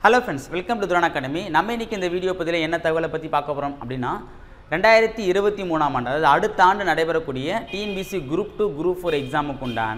hello friends welcome to Thuran academy நம்ம இன்னைக்கு இந்த வீடியோ பதிவில் என்ன தகவலை பற்றி பார்க்க போகிறோம் அப்படின்னா ரெண்டாயிரத்தி இருபத்தி மூணாம் ஆண்டு அதாவது அடுத்த ஆண்டு நடைபெறக்கூடிய TNPSC group two group four எக்ஸாமுக்கு உண்டான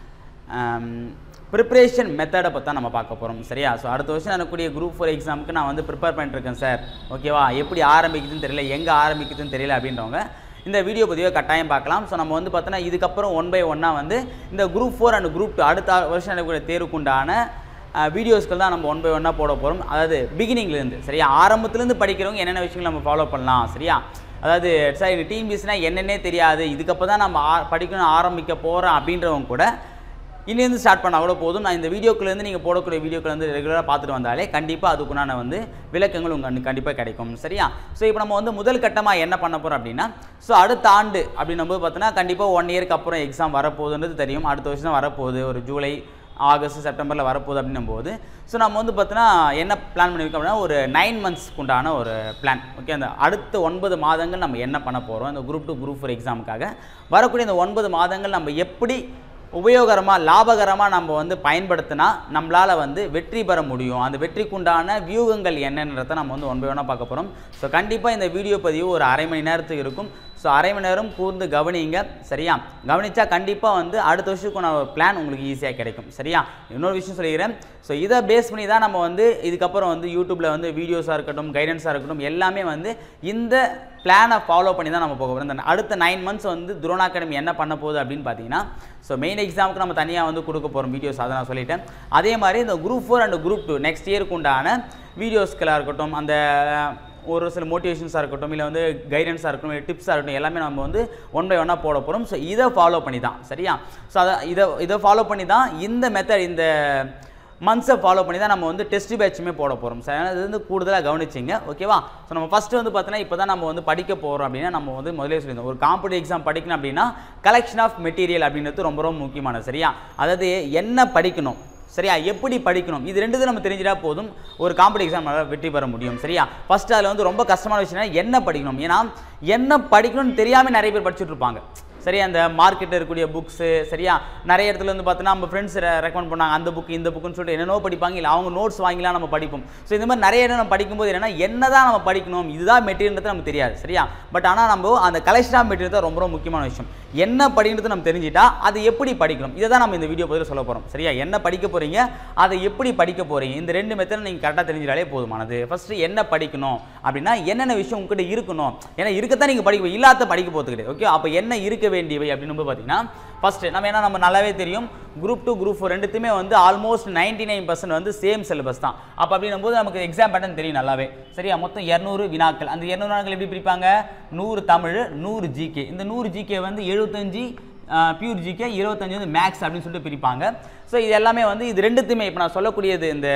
ப்ரிப்பரேஷன் மெத்தடை பற்றி தான் நம்ம பார்க்க போகிறோம் சரியா ஸோ அடுத்த வருஷம் நடக்கக்கூடிய குரூப் ஃபோர் எக்ஸாமுக்கு நான் வந்து ப்ரிப்பேர் பண்ணிட்டுருக்கேன் சார் ஓகேவா எப்படி ஆரம்பிக்குதுன்னு தெரியல எங்கே ஆரம்பிக்குதுன்னு தெரியல அப்படின்றவங்க இந்த வீடியோ பதிவை கட்டாயம் பார்க்கலாம் ஸோ நம்ம வந்து பார்த்தோன்னா இதுக்கப்புறம் ஒன் பை ஒன்னாக வந்து இந்த group four and group two அடுத்த வருஷம் நடக்கக்கூடிய தேர்வுக்குண்டான வீடியோஸ்கள் தான் நம்ம ஒன் பை ஒன்னாக போட போகிறோம் அதாவது பிகினிங்லேருந்து சரியா ஆரம்பத்துலேருந்து படிக்கிறவங்க என்னென்ன விஷயங்கள் நம்ம ஃபாலோ பண்ணலாம் சரியா அதாவது சார் எங்கள் டிஎன்பிஎஸ்னால் என்னென்னே தெரியாது இதுக்கப்புறம் தான் நம்ம ஆ- படிக்கணும் ஆரம்பிக்க போகிறோம் அப்படின்றவங்க கூட இன்னிலேருந்து ஸ்டார்ட் பண்ணால் கூட போதும் நான் இந்த வீடியோக்குலேருந்து நீங்கள் போடக்கூடிய வீடியோக்கள் வந்து ரெகுலராக பார்த்துட்டு வந்தாலே கண்டிப்பாக அதுக்குண்டான வந்து விளக்கங்கள் உங்களுக்கு கண்டிப்பாக கிடைக்கும் சரியா ஸோ இப்போ நம்ம வந்து முதல் கட்டமாக என்ன பண்ண போகிறோம் அப்படின்னா ஸோ அடுத்த ஆண்டு அப்படின்னும் போது பார்த்தோன்னா கண்டிப்பாக ஒன் இயருக்கு அப்புறம் எக்ஸாம் வரப்போகுதுன்றது தெரியும் அடுத்த வருஷம் தான் வரப்போகுது ஒரு ஜூலை ஆகஸ்ட் செப்டம்பரில் வரப்போகுது அப்படின்னும் போது ஸோ நம்ம வந்து பார்த்தோன்னா என்ன பிளான் பண்ணியிருக்கோம் அப்படின்னா ஒரு நைன் மந்த்ஸ்க்கு உண்டான ஒரு பிளான் ஓகே அந்த அடுத்த ஒன்பது மாதங்கள் நம்ம என்ன பண்ண போகிறோம் இந்த குரூப் டூ குரூப் ஃபோர் எக்ஸாமுக்காக வரக்கூடிய இந்த ஒன்பது மாதங்கள் நம்ம எப்படி உபயோகரமாக லாபகரமாக நம்ம வந்து பயன்படுத்தினா நம்மளால் வந்து வெற்றி பெற முடியும் அந்த வெற்றிக்குண்டான வியூகங்கள் என்னன்றதை நம்ம வந்து ஒன் பை ஒன்னாக பார்க்க போகிறோம் ஸோ கண்டிப்பாக இந்த வீடியோ பதிவு ஒரு அரை மணி நேரத்துக்கு இருக்கும் ஸோ அரை மணி நேரம் கூர்ந்து கவனிங்க சரியா கவனிச்சா கண்டிப்பாக வந்து அடுத்த வருஷத்துக்கான ஒரு பிளான் உங்களுக்கு ஈஸியாக கிடைக்கும் சரியா இன்னொரு விஷயம் சொல்லிக்கிறேன் ஸோ இதை பேஸ் பண்ணி தான் நம்ம வந்து இதுக்கப்புறம் வந்து யூடியூப்பில் வந்து வீடியோஸாக இருக்கட்டும் கைடன்ஸாக இருக்கட்டும் எல்லாமே வந்து இந்த பிளானை ஃபாலோ பண்ணி தான் நம்ம போக போகிறோம் இந்த அடுத்த நைன் மந்த்ஸ் வந்து துரோன் அகாடமி என்ன பண்ண போகுது அப்படின்னு பார்த்தீங்கன்னா ஸோ மெயின் எக்ஸாமுக்கு நம்ம தனியாக வந்து கொடுக்க போகிறோம் வீடியோஸ் அதை நான் சொல்லிட்டேன் அதே மாதிரி இந்த group four and group two next இயருக்கு உண்டான வீடியோஸ்களாக இருக்கட்டும் அந்த ஒரு சில மோட்டிவேஷன்ஸாக இருக்கட்டும் இல்லை வந்து கைடன்ஸாக இருக்கட்டும் இல்லை டிப்ஸாக இருக்கட்டும் எல்லாமே நம்ம வந்து ஒன் பை ஒன்னாக போட போகிறோம் ஸோ இதை ஃபாலோ பண்ணி தான் சரியா ஸோ அதை இதை இதை ஃபாலோ பண்ணி தான் இந்த மெத்தட் இந்த மந்த்ஸை ஃபாலோ பண்ணி தான் நம்ம வந்து டெஸ்ட் பேட்சுமே போட போகிறோம் சார் அதனால் இது வந்து கூடுதலாக கவனிச்சிங்க ஓகேவா ஸோ நம்ம ஃபஸ்ட்டு வந்து பார்த்தோன்னா இப்போ தான் நம்ம வந்து படிக்க போகிறோம் அப்படின்னா நம்ம வந்து முதலே சொல்லியிருந்தோம் ஒரு காம்படிட்டிவ் எக்ஸாம் படிக்கணும் அப்படின்னா கலெக்ஷன் ஆஃப் மெட்டீரியல் அப்படின்றது ரொம்ப ரொம்ப முக்கியமானது சரியா அதாவது என்ன படிக்கணும் சரியா எப்படி படிக்கணும் இது ரெண்டு நம்ம தெரிஞ்சிட்டா போதும் ஒரு காம்படிட்டிவ் எக்ஸாம் வெற்றி பெற முடியும் சரியா ஃபர்ஸ்ட் அதில் வந்து ரொம்ப கஷ்டமான விஷயம்னா என்ன படிக்கணும் ஏன்னா என்ன படிக்கணும்னு தெரியாமல் நிறைய பேர் படிச்சுட்டு இருப்பாங்க சரியா அந்த மார்க்கெட்டில் இருக்கக்கூடிய புக்ஸு சரியா நிறைய இடத்துல வந்து பார்த்தோன்னா நம்ம ஃப்ரெண்ட்ஸ் ரெக்கமெண்ட் பண்ணாங்க அந்த புக் இந்த புக்குன்னு சொல்லிட்டு என்னென்னோ படிப்பாங்க இல்லை அவங்க நோட்ஸ் வாங்கிலாம் நம்ம படிப்போம் ஸோ இந்த மாதிரி நிறைய இடம் நம்ம படிக்கும்போது என்னன்னா என்ன தான் நம்ம படிக்கணும் இதுதான் மெட்டீரியல்ன்றது நமக்கு தெரியாது சரியா பட் ஆனால் நம்ம அந்த கலெக்ஷன் ஆஃப் மெட்டீரியல் தான் ரொம்ப ரொம்ப முக்கியமான விஷயம் என்ன படிக்கிறது நம்ம தெரிஞ்சிட்டா அது எப்படி படிக்கணும் இதை தான் நம்ம இந்த வீடியோ பதில் சொல்ல போகிறோம் சரியா என்ன படிக்க போகிறீங்க அதை எப்படி படிக்க போகிறீங்க இந்த ரெண்டு மெத்தட் நீங்கள் கரெக்டாக தெரிஞ்சிட்டாலே போதுமானது ஃபஸ்ட்டு என்ன படிக்கணும் அப்படின்னா என்னென்ன விஷயம் உங்ககிட்ட இருக்கணும் ஏன்னா இருக்கத்தான் நீங்கள் படிக்க இல்லாத படிக்க போகிறது கிடையாது ஓகே அப்போ என்ன இருக்க வேண்டியவை அப்படின்னு போது பார்த்தீங்கன்னா ஃபஸ்ட்டு நம்ம ஏன்னா நம்ம நல்லாவே தெரியும் குரூப் டூ குரூப் ஃபோர் ரெண்டுத்துமே வந்து ஆல்மோஸ்ட் நைன்டி நைன் பர்சன்ட் வந்து சேம் சிலபஸ் தான் அப்போ அப்படின்னும் போது நமக்கு எக்ஸாம் பேட்டர்ன் தெரியும் நல்லாவே சரியா மொத்தம் இரநூறு வினாக்கள் அந்த இரநூறு வினாக்கள் எப்படி பிரிப்பாங்க நூறு தமிழ் நூறு ஜிகே இந்த நூறு ஜிகே வந்து எழுபத்தஞ்சு பியூர் ஜிகே இருபத்தஞ்சு வந்து மேக்ஸ் அப்படின்னு சொல்லிட்டு பிரிப்பாங்க ஸோ இது எல்லாமே வந்து இது ரெண்டுத்துமே இப்போ நான் சொல்லக்கூடியது இந்த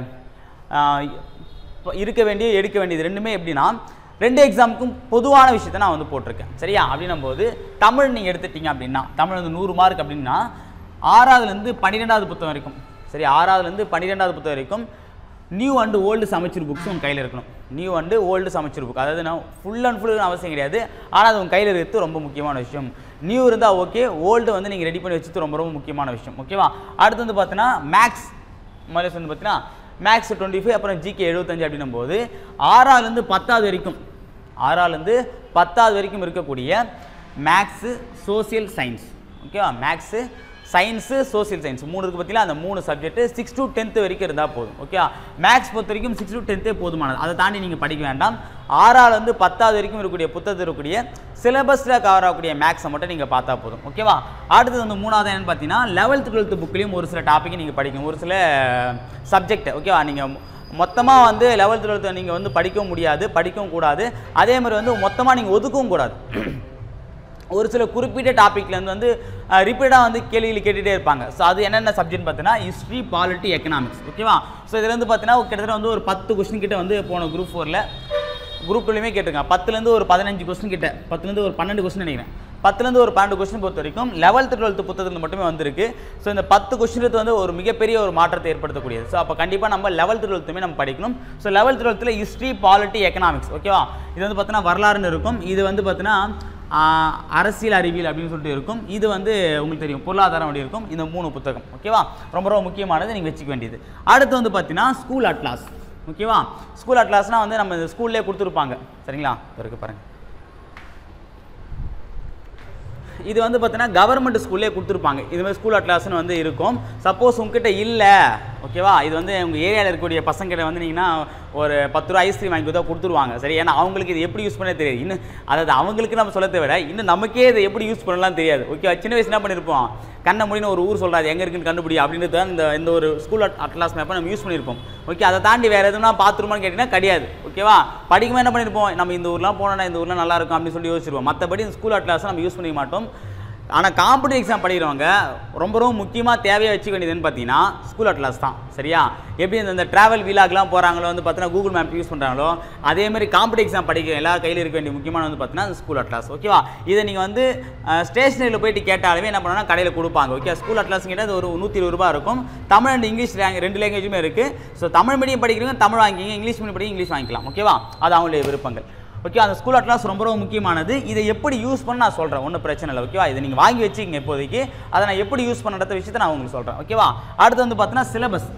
ஆஹ், இப்போ இருக்க வேண்டிய எடுக்க வேண்டியது ரெண்டுமே எப்படின்னா ரெண்டு எக்ஸாமுக்கும் பொதுவான விஷயத்தை நான் வந்து போட்டிருக்கேன் சரியா அப்படின்னும் போது தமிழ் நீங்கள் எடுத்துட்டீங்க அப்படின்னா தமிழ் வந்து நூறு மார்க் அப்படின்னா ஆறாவதுலேருந்து பன்னிரெண்டாவது புத்தகம் வரைக்கும் சரி ஆறாவதுலேருந்து பன்னிரெண்டாவது புத்தகம் வரைக்கும் new and old Samacheer books உங்கள் கையில் இருக்கணும் new and old Samacheer book அதாவது நான் ஃபுல் அண்ட் ஃபுல் அவசியம் கிடையாது ஆனால் அது உங்கள் கையில் இருக்கிறது ரொம்ப முக்கியமான விஷயம் நியூ இருந்தால் ஓகே ஓல்டு வந்து நீங்கள் ரெடி பண்ணி வச்சது ரொம்ப ரொம்ப முக்கியமான விஷயம் ஓகேவா அடுத்து வந்து பார்த்தீங்கன்னா மேக்ஸ் முதல்ல வந்து பார்த்தீங்கன்னா மேக்ஸ் டுவெண்ட்டி ஃபைவ் அப்புறம் ஜிகே எழுபத்தஞ்சு அப்படின்னும் போது ஆறாவதுலேருந்து பத்தாவது வரைக்கும் ஆறாவதுலேருந்து பத்தாவது வரைக்கும் இருக்கக்கூடிய மேக்ஸு சோசியல் சயின்ஸ் ஓகேவா மேக்ஸு சயின்ஸு சோசியல் சயின்ஸ் மூணு இருக்குது பார்த்தீங்களா அந்த மூணு சப்ஜெக்ட் சிக்ஸ் டு டென்த்து வரைக்கும் இருந்தால் போதும் ஓகே மேக்ஸ் பொறுத்த வரைக்கும் சிக்ஸ் டு டென்த்தே போதுமானது அதை தாண்டி நீங்கள் படிக்க வேண்டாம் ஆறாவதுலேருந்து பத்தாவது வரைக்கும் இருக்கக்கூடிய புத்தகத்தில் இருக்கக்கூடிய சிலபஸில் கவர் ஆகக்கூடிய மேக்ஸை மட்டும் நீங்கள் பார்த்தா போதும் ஓகேவா அடுத்தது வந்து மூணாவது என்னன்னு பார்த்தீங்கன்னா லெவல்த்து டுவெல்த்து புக்லேயும் ஒரு சில டாப்பிக்கை நீங்கள் படிக்கணும் ஒரு சில சப்ஜெக்ட் ஓகேவா நீங்கள் மொத்தமாக வந்து லெவல்த்து டுவெல்த்து நீங்கள் வந்து படிக்கவும் முடியாது படிக்கவும் கூடாது அதே மாதிரி வந்து மொத்தமாக நீங்கள் ஒதுக்கவும் கூடாது ஒரு சில குறிப்பிட்ட டாப்பிக்லேருந்து வந்து ரிப்பீட்டாக வந்து கேள்விகள் கேட்டுகிட்டே இருப்பாங்க ஸோ அது என்னென்ன சப்ஜெக்ட் பார்த்தீங்கன்னா ஹிஸ்ட்ரி பாலிட்டி எக்கனாமிக்ஸ் ஓகேவா ஸோ இதில் வந்து பார்த்தீங்கன்னா கிட்டத்தட்ட வந்து ஒரு பத்து கொஸ்டின் கிட்ட வந்து போன குரூப் ஃபோரில் குரூப் டூலையுமே கேட்டிருக்காங்க பத்துலேருந்து ஒரு பதினஞ்சு கொஸ்டின் கிட்ட பத்துலேருந்து ஒரு பன்னெண்டு கொஸ்டின் நினைக்கிறேன் பத்துலேருந்து ஒரு பன்னெண்டு கொஸ்டின் பொறுத்த வரைக்கும் லெவல்த்து டுவெல்த்து புத்தகத்தில் மட்டுமே வந்திருக்கு ஸோ இந்த பத்து கொஸ்டினுக்கு வந்து ஒரு மிகப்பெரிய ஒரு மாற்றத்தை ஏற்படுத்தக்கூடியது ஸோ அப்போ கண்டிப்பாக நம்ம லெவல்த்து டுவெல்த்துமே நம்ம படிக்கணும் ஸோ லெவல்த்து டுவெல்த்தில் ஹிஸ்ட்ரி பாலிட்டி எக்கனாமிக்ஸ் ஓகேவா இது வந்து பார்த்தீங்கன்னா வரலாறுன்னு இருக்கும் இது வந்து பார்த்தீங்கன்னா ஆஹ், அரசியல் அறிவியல் அப்படின்னு சொல்லிட்டு இருக்கும் இது வந்து உங்களுக்கு தெரியும் பொருளாதாரம் அப்படி இருக்கும் இந்த மூணு புத்தகம் ஓகேவா ரொம்ப ரொம்ப முக்கியமானது நீங்கள் வச்சுக்க வேண்டியது அடுத்து வந்து பார்த்தீங்கன்னா ஸ்கூல் அட்லாஸ் ஓகேவா ஸ்கூல் அட்லாஸ்னால் வந்து நம்ம இந்த ஸ்கூல்லே கொடுத்துருப்பாங்க சரிங்களா இருக்கு பாருங்க இது வந்து பார்த்தீங்கன்னா கவர்மெண்ட் ஸ்கூல்லே கொடுத்துருப்பாங்க இது மாதிரி ஸ்கூல் அட்லாஸ்னு வந்து இருக்கும் சப்போஸ் உங்ககிட்ட இல்லை ஓகேவா இது வந்து உங்கள் ஏரியாவில் இருக்கக்கூடிய பசங்கிட்ட வந்து நீங்கன்னா ஒரு பத்து ரூபா ஐஸ்கிரீம் வாங்கி கொடுத்தா கொடுத்துருவாங்க சரி ஏன்னா அவங்களுக்கு இது எப்படி யூஸ் பண்ண தெரியாது இன்னும் அதாவது அவங்களுக்கு நம்ம சொல்லத்தை விட இன்னும் நமக்கே இதை எப்படி யூஸ் பண்ணலாம் தெரியாது ஓகே சின்ன வயசு என்ன பண்ணியிருப்போம் கண்ண முடின்னு ஒரு ஊர் சொல்கிறாரு எங்கே இருக்குன்னு கண்டுபிடி அப்படின்றது தான் இந்த இந்த ஒரு ஸ்கூல் அட்லாஸ் மேப்பை நம்ம யூஸ் பண்ணியிருப்போம் ஓகே அதை தாண்டி வேறு எதுனா பாத்ரூமான்னு கேட்டிங்கன்னா கிடையாது ஓகேவா படிக்கும்போது என்ன பண்ணியிருப்போம் நம்ம இந்த ஊர்லாம் போனோம்னா இந்த ஊர்லாம் நல்லா இருக்கும் அப்படின்னு சொல்லி யோசிச்சிருவோம் மற்றபடி இந்த ஸ்கூல் அட்லாஸை நம்ம யூஸ் பண்ணிக்க மாட்டோம் ஆனால் காம்படிட்டிவ் எக்ஸாம் படிக்கிறவங்க ரொம்ப ரொம்ப முக்கியமாக தேவையாக வச்சுக்க வேண்டியதுன்னு பார்த்தீங்கன்னா ஸ்கூல் அட்லாஸ் தான் சரியா எப்படி இந்த- இந்த ட்ராவல் வீலாக்லாம் போகிறாங்களோ வந்து பார்த்தீங்கன்னா கூகுள் மேப் யூஸ் பண்ணுறாங்களோ அதே மாதிரி காம்படிட்டிவ் எக்ஸாம் படிக்க எல்லா கையில் இருக்க வேண்டிய முக்கியமான வந்து பார்த்தீங்கன்னா ஸ்கூல் அட்லாஸ் ஓகேவா இதை நீங்கள் வந்து ஸ்டேஷனரியில் போயிட்டு கேட்டாலுமே என்ன பண்ணணும்னா கடையில் கொடுப்பாங்க ஓகே ஸ்கூல் அட்லாஸ் கேட்டால் ஒரு நூற்றி இருபது ரூபா இருக்கும் தமிழ் அண்ட் இங்கிலீஷ் லாங் ரெண்டு லாங்குவேஜுமே இருக்குது ஸோ தமிழ் மீடியம் படிக்கிறவங்க தமிழ் வாங்கிக்கிங்க இங்கிலீஷ் மீடியம் படிக்க இங்கிலீஷ் வாங்கிக்கலாம் ஓகேவா அது அவங்களுடைய விருப்பங்கள் ஓகே அந்த ஸ்கூல் அட்லாஸ் ரொம்ப ரொம்ப முக்கியமானது இதை எப்படி யூஸ் பண்ண நான் சொல்கிறேன் ஒன்றும் பிரச்சனை இல்லை ஓகேவா இதை நீங்கள் வாங்கி வச்சுக்கிங்க இப்போதைக்கு அதை நான் எப்படி யூஸ் பண்ணுறத விஷயத்தை நான் உங்களுக்கு சொல்கிறேன் ஓகேவா அடுத்து வந்து பார்த்தீங்கன்னா syllabus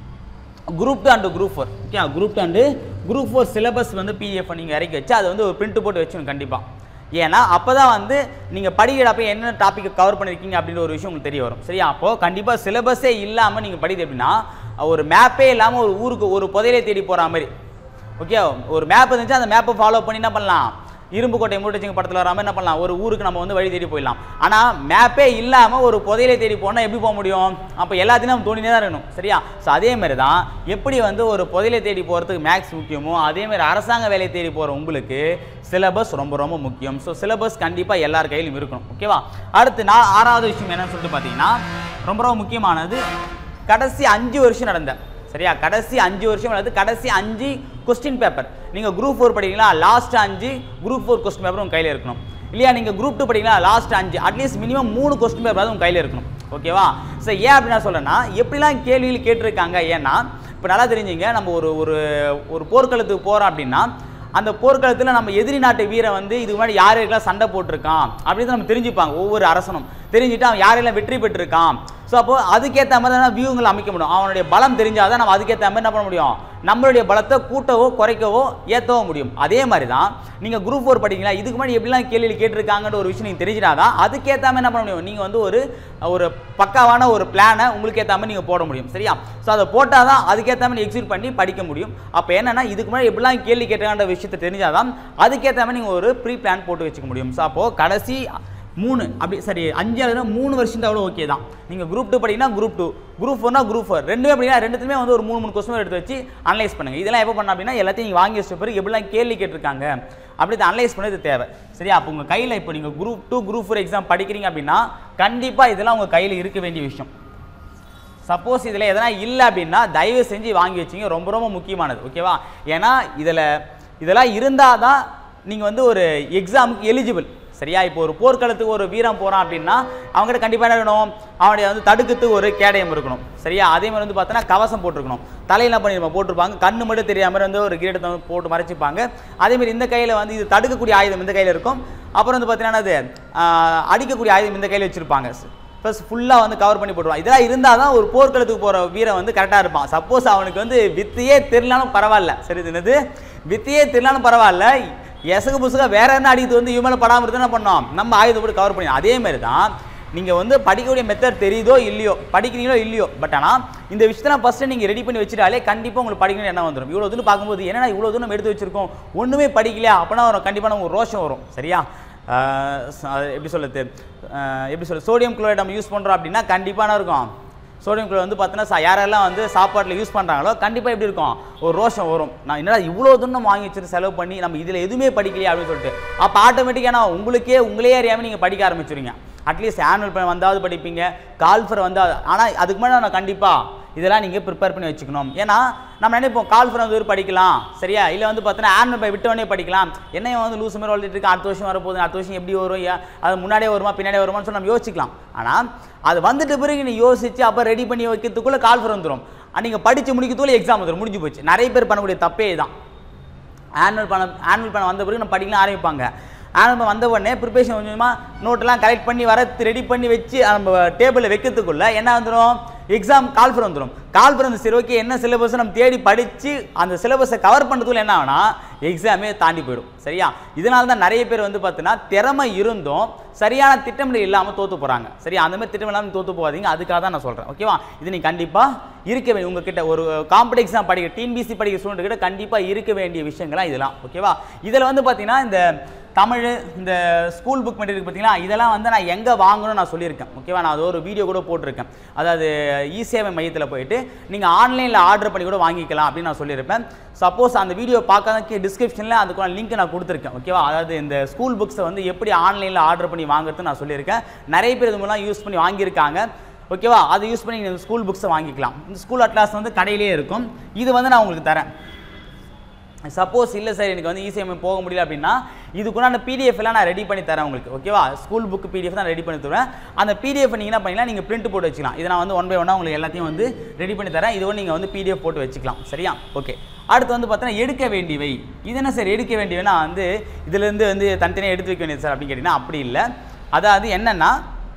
group two and group four okay group two and group four syllabus வந்து பிடிஎஃப் நீங்கள் இறக்கி வச்சு அதை வந்து ஒரு பிரிண்ட் போட்டு வச்சுக்கணும் கண்டிப்பாக ஏன்னா அப்போ தான் வந்து நீங்கள் படிக்கிறப்ப என்ன டாப்பிக்கை கவர் பண்ணியிருக்கீங்க அப்படின்ற ஒரு விஷயம் உங்களுக்கு தெரிய வரும் சரியா அப்போது கண்டிப்பாக சிலபஸே இல்லாமல் நீங்கள் படிக்கிறது எப்படின்னா ஒரு மேப்பே இல்லாமல் ஒரு ஊருக்கு ஒரு புதையிலே தேடி போகிற மாதிரி ஓகே ஒரு மேப் இருந்துச்சு அந்த மேப்பை ஃபாலோ பண்ணி என்ன பண்ணலாம் இரும்பு கோட்டை மூட்டச்சிங்க படத்தில் வராமல் என்ன பண்ணலாம் ஒரு ஊருக்கு நம்ம வந்து வழி தேடி போயிடலாம் ஆனால் மேப்பே இல்லாமல் ஒரு புதையிலை தேடி போனால் எப்படி போக முடியும் அப்போ எல்லாத்தையும் நம்ம தோண்டினே தான் இருக்கணும் சரியா ஸோ அதே மாதிரி தான் எப்படி வந்து ஒரு புதையிலை தேடி போகிறதுக்கு மேக்ஸ் முக்கியமோ அதே மாதிரி அரசாங்க வேலையை தேடி போகிற உங்களுக்கு சிலபஸ் ரொம்ப ரொம்ப முக்கியம் ஸோ சிலபஸ் கண்டிப்பாக எல்லார் கையிலும் இருக்கணும் ஓகேவா அடுத்து நான் ஆறாவது விஷயம் என்னன்னு சொல்லிட்டு பார்த்தீங்கன்னா ரொம்ப ரொம்ப முக்கியமானது கடைசி அஞ்சு வருஷம் நடந்த சரியா கடைசி அஞ்சு வருஷம் அல்லது கடைசி அஞ்சு கொஸ்டின் பேப்பர் நீங்கள் குரூப் ஃபோர் படிக்கிறீங்களா லாஸ்ட் அஞ்சு குரூப் ஃபோர் கொஸ்டின் பேப்பர் உங்கள் கையில் இருக்கணும் இல்லையா நீங்கள் குரூப் டூ படிக்கிறீங்களா லாஸ்ட் அஞ்சு அட்லீஸ்ட் மினிமம் மூணு கொஸ்டின் பேப்பர் உங்கள் கையில் இருக்கணும் ஓகேவா ஸோ ஏன் அப்படி நான் சொல்கிறேன்னா எப்படிலாம் கேள்விகள் கேட்டிருக்காங்க ஏன்னா இப்போ நல்லா தெரிஞ்சுங்க நம்ம ஒரு ஒரு ஒரு போர்க்களத்துக்கு போகிறோம் அப்படின்னா அந்த போர்க்களத்தில் நம்ம எதிரி நாட்டு வீரன் வந்து இதுக்கு முன்னாடி யார் யாருக்கெல்லாம் சண்டை போட்டிருக்கான் அப்படின்னு நம்ம தெரிஞ்சுப்பாங்க ஒவ்வொரு அரசனும் தெரிஞ்சுட்டு அவன் யாரெல்லாம் வெற்றி பெற்றிருக்கான் ஸோ அப்போ அதுக்கேற்ற மாதிரி தான் வியூங்களை அமைக்க முடியும் அவனுடைய பலம் தெரிஞ்சால் தான் நம்ம அதுக்கேற்ற மாதிரி என்ன பண்ண முடியும் நம்மளுடைய பலத்தை கூட்டவோ குறைக்கவோ ஏற்றவோ முடியும் அதே மாதிரி தான் நீங்கள் குரூப் ஃபோர் படிக்கிறீங்களா இதுக்கு முன்னாடி எப்படிலாம் கேள்வி கேட்டிருக்காங்கன்ற ஒரு விஷயம் நீங்கள் தெரிஞ்சிட்டாதான் அதுக்கேற்ற மாதிரி என்ன பண்ண முடியும் நீங்கள் வந்து ஒரு ஒரு பக்காவான ஒரு பிளானை உங்களுக்கு ஏற்ற மாதிரி நீங்கள் போட முடியும் சரியா ஸோ அதை போட்டால் தான் அதுக்கேற்ற மாதிரி எக்ஸிக்யூட் பண்ணி படிக்க முடியும் அப்போ என்னன்னா இதுக்கு முன்னாடி எப்படிலாம் கேள்வி கேட்டாங்கன்ற விஷயத்தை தெரிஞ்சாதான் அதுக்கேற்ற மாதிரி நீங்கள் ஒரு ப்ரீ பிளான் போட்டு வச்சுக்க முடியும் ஸோ அப்போது கடைசி மூணு அப்படி சரி அஞ்சு அல்லது மூணு வருஷம் தான் ஓகே தான் நீங்கள் குரூப் டூ படிங்கன்னா குரூப் டூ குரூப் ஃபோர்னா குரூப் ஃபோர் ரெண்டுமே படிங்கன்னா ரெண்டுத்துமே வந்து ஒரு மூணு மூணு கொஸ்டின் எடுத்து வச்சு அனலைஸ் பண்ணுங்கள் இதெல்லாம் எப்போ பண்ண அப்படின்னா எல்லாத்தையும் நீங்கள் வாங்கி வச்ச பிறகு எப்படிலாம் கேள்வி கேட்டிருக்காங்க அப்படி அனலைஸ் பண்ணது தேவை சரியா அப்போ உங்கள் கையில் இப்போ நீங்கள் group two group four exam படிக்கிறீங்க அப்படின்னா கண்டிப்பாக இதெல்லாம் உங்கள் கையில் இருக்க வேண்டிய விஷயம் சப்போஸ் இதில் எதனா இல்லை அப்படின்னா தயவு செஞ்சு வாங்கி வச்சிங்க ரொம்ப ரொம்ப முக்கியமானது ஓகேவா ஏன்னா இதில் இதெல்லாம் இருந்தால் தான் நீங்கள் வந்து ஒரு எக்ஸாமுக்கு எலிஜிபிள் சரியா இப்போ ஒரு போர்க்களத்துக்கு ஒரு வீரம் போகிறான் அப்படின்னா அவங்ககிட்ட கண்டிப்பாக என்ன வேணும் அவனுடைய வந்து தடுக்கிறதுக்கு ஒரு கேடயம் இருக்கணும் சரியா அதே மாதிரி வந்து பார்த்தோன்னா கவசம் போட்டிருக்கணும் தலையில் என்ன பண்ணிருப்பாங்க போட்டிருப்பாங்க கண்ணு மட்டும் தெரியாம மாதிரி வந்து ஒரு கிரீடத்தை வந்து போட்டு மறைச்சிப்பாங்க அதே மாதிரி இந்த கையில் வந்து இது தடுக்கக்கூடிய ஆயுதம் இந்த கையில் இருக்கும் அப்புறம் வந்து பார்த்தீங்கன்னா அது ஆஹ், அடிக்கக்கூடிய ஆயுதம் இந்த கையில் வச்சுருப்பாங்க ப்ளஸ் ஃபுல்லாக வந்து கவர் பண்ணி போட்டுருவான் இதெல்லாம் இருந்தால் தான் ஒரு போர்க்களத்துக்கு போகிற வீரன் வந்து கரெக்டாக இருப்பான் சப்போஸ் அவனுக்கு வந்து வித்தையே தெரியலாலும் பரவாயில்ல சரி இது என்னது வித்தையே தெரியலாலும் பரவாயில்ல எசகு புசுக வேற என்ன அடிக்கிறது வந்து இவன் மேலே படாமல் இருந்து என்ன பண்ணோம் நம்ம ஆயுதம் போட்டு கவர் பண்ணி அதே மாதிரி தான் நீங்கள் வந்து படிக்கக்கூடிய மெத்தட் தெரியுதோ இல்லையோ படிக்கிறீங்களோ இல்லையோ பட் ஆனால் இந்த விஷயத்தெல்லாம் ஃபஸ்ட்டு நீங்கள் ரெடி பண்ணி வச்சிட்டாலே கண்டிப்பாக உங்களுக்கு படிக்கணும் என்ன வந்துடும் இவ்வளோ தூரம் பார்க்கும்போது என்னடா இவ்வளோ தூரம் நம்ம எடுத்து வச்சிருக்கோம் ஒன்றுமே படிக்கலையா அப்போனா ஒரு கண்டிப்பாக நமக்கு ஒரு ரோஷம் வரும் சரியா ஆஹ் ச- அது எப்படி சொல்லுது ஆஹ் எப்படி சொல்ல சோடியம் குளோரைட் நம்ம யூஸ் பண்ணுறோம் அப்படின்னா கண்டிப்பாக என்ன இருக்கும் சோடியம் குளோரைட் வந்து பார்த்தீங்கன்னா சா- யாரெல்லாம் வந்து சாப்பாட்டில் யூஸ் பண்ணுறாங்களோ கண்டிப்பாக எப்படி இருக்கும் ஒரு ரோஷம் வரும் நான் என்னடா இவ்வளோ தூரம் நம்ம வாங்கி வச்சுட்டு செலவு பண்ணி நம்ம இதில் எதுவுமே படிக்கலையா அப்படின்னு சொல்லிட்டு அப்போ ஆட்டோமேட்டிக்காக நான் உங்களுக்கே உங்களே அறியாமல் நீங்கள் படிக்க ஆரம்பிச்சிருங்க அட்லீஸ்ட் ஆனுவல் பிளான் வந்தாவது படிப்பீங்க கால்ஃபர் வந்தால் ஆனால் அதுக்கு முன்னாடி நான் கண்டிப்பாக இதெல்லாம் நீங்கள் ப்ரிப்பேர் பண்ணி வச்சுக்கணும் ஏன்னா நம்ம நினைப்போம் கால் ஃப்ரம் வந்து படிக்கலாம் சரியா இல்லை வந்து பார்த்தீங்கன்னா ஆன் பை விட்டவனே படிக்கலாம் என்ன இவன் வந்து லூசு மாதிரி வளர்த்துட்டு இருக்கு அடுத்த வருஷம் வரப்போகுது அடுத்த வருஷம் எப்படி வரும் ஏன் அது முன்னாடியே வருமா பின்னாடியே வருமான்னு சொல்லி நம்ம யோசிக்கலாம் ஆனால் அது வந்துட்டு பிறகு நீ யோசிச்சு அப்போ ரெடி பண்ணி வைக்கிறதுக்குள்ளே கால் ஃப்ரம் வந்துடும் நீங்கள் படித்து முடிக்கிறதுக்குள்ள எக்ஸாம் வந்துடும் முடிஞ்சு போச்சு நிறைய பேர் பண்ணக்கூடிய தப்பே தான் ஆனுவல் பணம் ஆனுவல் பணம் வந்த பிறகு நம்ம படிக்கலாம் ஆரம்பிப்பாங்க ஆரம்பம் வந்த உடனே ப்ரிப்பரேஷன் கொஞ்சம் கொஞ்சமாக நோட்டெல்லாம் கலெக்ட் பண்ணி வர ரெடி பண்ணி வச்சு நம்ம டேபிளில் வைக்கிறதுக்குள்ள என்ன வந்துடும் எக்ஸாம் கால்ஃபர் வந்துடும் கால்ஃபர் வந்து சரி ஓகே என்ன சிலபஸ் நம்ம தேடி படித்து அந்த சிலபஸை கவர் பண்ணுறதுக்குள்ள என்ன ஆகுனா எக்ஸாமே தாண்டி போயிடும் சரியா இதனால தான் நிறைய பேர் வந்து பார்த்தீங்கன்னா திறமை இருந்தும் சரியான திட்டமிடல் இல்லாமல் தோற்று போகிறாங்க சரியா அந்த மாதிரி திட்டம் இல்லாமல் தோற்று போகாதீங்க அதுக்காக தான் நான் சொல்கிறேன் ஓகேவா இது நீங்கள் கண்டிப்பாக இருக்க வேண்டிய உங்ககிட்ட ஒரு காம்படி எக்ஸாம் படிக்கிற டிஎன்பிசி படிக்கிற ஸ்டூடெண்ட் கிட்ட கண்டிப்பாக இருக்க வேண்டிய விஷயங்கள்லாம் இதெல்லாம் ஓகேவா இதில் வந்து பார்த்தீங்கன்னா இந்த தமிழ் இந்த ஸ்கூல் புக் மெட்டீரியல் பார்த்தீங்களா இதெல்லாம் வந்து நான் எங்கே வாங்கணும்னு நான் சொல்லியிருக்கேன் ஓகேவா நான் அது ஒரு வீடியோ கூட போட்டிருக்கேன் அதாவது இ சேவை மையத்தில் போயிட்டு நீங்கள் ஆன்லைனில் ஆர்டர் பண்ணி கூட வாங்கிக்கலாம் அப்படின்னு நான் சொல்லியிருப்பேன் சப்போஸ் அந்த வீடியோ பார்க்காத டிஸ்கிரிப்ஷனில் அதுக்கான லிங்க் நான் கொடுத்துருக்கேன் ஓகேவா அதாவது இந்த ஸ்கூல் புக்ஸை வந்து எப்படி ஆன்லைனில் ஆர்டர் பண்ணி வாங்குறது நான் சொல்லியிருக்கேன் நிறைய பேர் இது மூலம் யூஸ் பண்ணி வாங்கியிருக்காங்க ஓகேவா அதை யூஸ் பண்ணி நீங்கள் ஸ்கூல் புக்ஸை வாங்கிக்கலாம் இந்த ஸ்கூல் அட்லாஸ் வந்து கடையிலே இருக்கும் இது வந்து நான் உங்களுக்கு தரேன் சப்போஸ் இல்லை சார் எனக்கு வந்து இசிஎம்ஐ போக முடியல அப்படின்னா இதுக்குண்டான பிடிஎஃப் எல்லாம் நான் ரெடி பண்ணி தரேன் உங்களுக்கு ஓகேவா ஸ்கூல் புக் பிடிஎஃப் தான் ரெடி பண்ணி தருவேன் அந்த பிடிஎஃப் நீங்கள் என்ன பண்ணிக்கலாம் நீங்கள் பிரிண்ட் போட்டு வச்சுக்கலாம் இதை நான் வந்து ஒன் பை ஒன்னாக உங்களுக்கு எல்லாத்தையும் வந்து ரெடி பண்ணி தரேன் இது நீங்கள் வந்து பிடிஎஃப் போட்டு வச்சுக்கலாம் சரியா ஓகே அடுத்து வந்து பார்த்தீங்கன்னா எடுக்க வேண்டியவை இது என்ன சார் எடுக்க வேண்டியவைனா வந்து இதுலேருந்து வந்து தனித்தனியாக எடுத்து வைக்க வேண்டியது சார் அப்படின்னு கேட்டிங்கன்னா அப்படி இல்லை அதாவது என்னென்னா